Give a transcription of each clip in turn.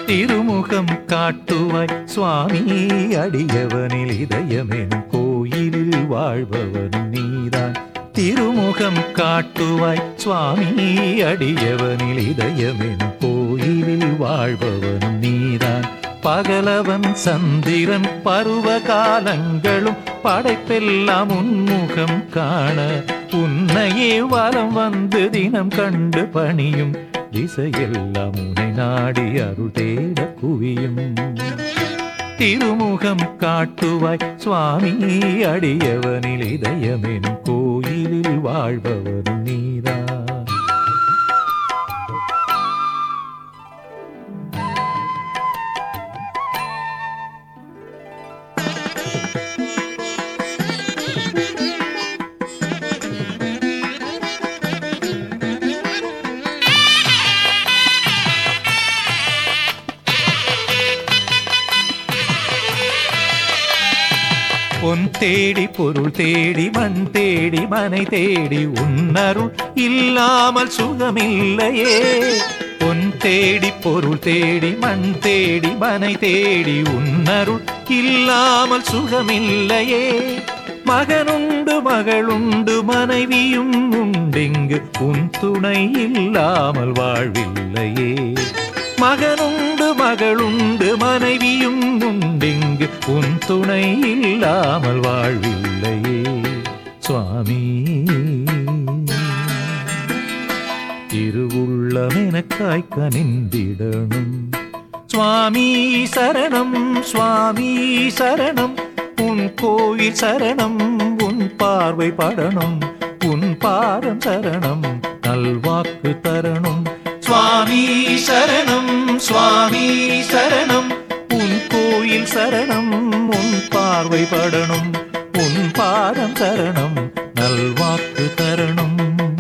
திருமுகம் காட்டுவாய் சுவாமி அடியவனில் இதயமெனும் கோயிலில் வாழ்பவனும் நீதான் திருமுகம் காட்டுவாய் சுவாமி அடியவனில் இதயமெனும் கோயிலில் வாழ்பவனும் நீதான் பகலவன் சந்திரன் பருவ காலங்களும் படைப்பெல்லாம் உன்முகம் காண உன்னையே வலம் வந்து தினம் கண்டு பணியும் திசையெல்லாம் உனை நாடி அருள் தேட குவியும் திருமுகம் காட்டுவாய் சுவாமி அடியவனில் இதயமெனும் கோயிலில் வாழ்பவனும் நீதான் பொன் தேடி பொருள் தேடி மண் தேடி மனை தேடி உன்னருள் இல்லாமல் சுகமில்லையே பொன் தேடி பொருள் தேடி மண் தேடி மனை தேடி உன்னருள் இல்லாமல் சுகமில்லையே மகனுண்டு மகளுண்டு மனைவியும் உண்டிங்கு உன் துணை இல்லாமல் வாழ்வில்லையே மகனுண்டு மகளுண்டு மனைவியும் உண்டிங்கு உன் துணை இல்லாமல் வாழ்வில்லையே சுவாமி திருவுள்ளம் எனக்காய் கனிந்திடணும் சுவாமி சரணம் சுவாமி சரணம் உன் கோயில் சரணம் உன் பார்வை படணும் உன் பாதம் சரணம் நல்வாக்கு தரணும் சுவாமி சரணம் சுவாமி சரணம் உன் கோயில் சரணம் உன் பார்வை படணும் உன் பாதம் சரணம் நல்வாக்கு தரணும்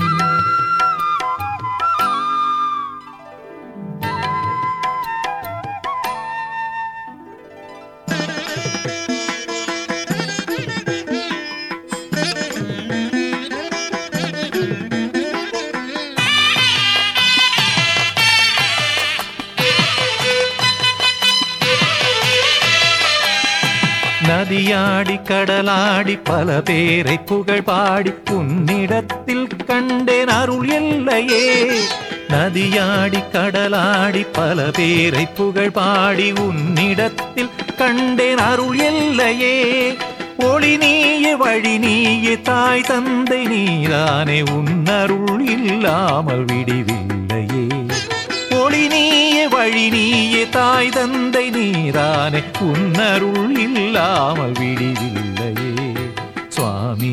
நதியாடி கடலாடி பல பேரை புகழ் பாடி உன்னிடத்தில் கண்டேன் அருள் எல்லையே நதியாடி கடலாடி பல பேரை புகழ் பாடி உன்னிடத்தில் கண்டேன் அருள் எல்லையே ஒளி நீயே வழி நீயே தாய் தந்தை நீதானே உன்னருள் இல்லாமல் விடிவில்லையே ஒளி நீயே வழி நீயே தாய் தந்தை நீரானே உன்னருள் இல்லாமல் விடிவில்லையே சுவாமி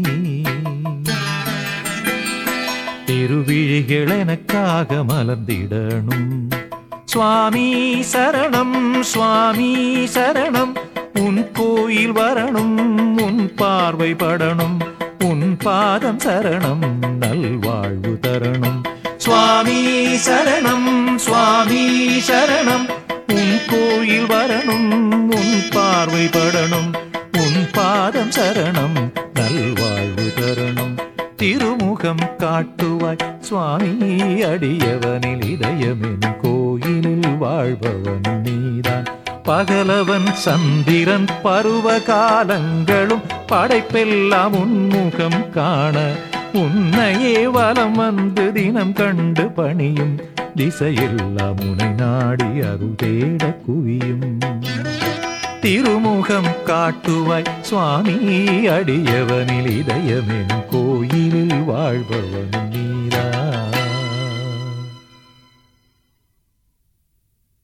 திருவிழிகள் எனக்காக மலர்ந்திடணும் சுவாமி சரணம் சுவாமி சரணம் உன் கோயில் வரணும் உன் பார்வை படணும் உன் பாதம் சரணம் நல்வாழ்வு தரணும் சுவாமி சரணம் சுவாமி சரணம் உன் கோயில் வரணும் உன் பார்வை படணும் உன் பாதம் சரணம் நல்வாழ்வு தரணும் திருமுகம் காட்டுவாய் சுவாமி அடியவனில் இதயமெனும் கோயிலில் வாழ்பவன் நீதான் பகலவன் சந்திரன் பருவ காலங்களும் படைப்பெல்லாம் உன்முகம் காண உன்னையே வலம் வந்து தினம் கண்டு பணியும் திசையெல்லாம் உனை நாடி அருள் தேட குவியும் திருமுகம் காட்டுவாய் சுவாமி அடியவனில் இதயமெனும் கோயிலில் வாழ்பவன் நீரா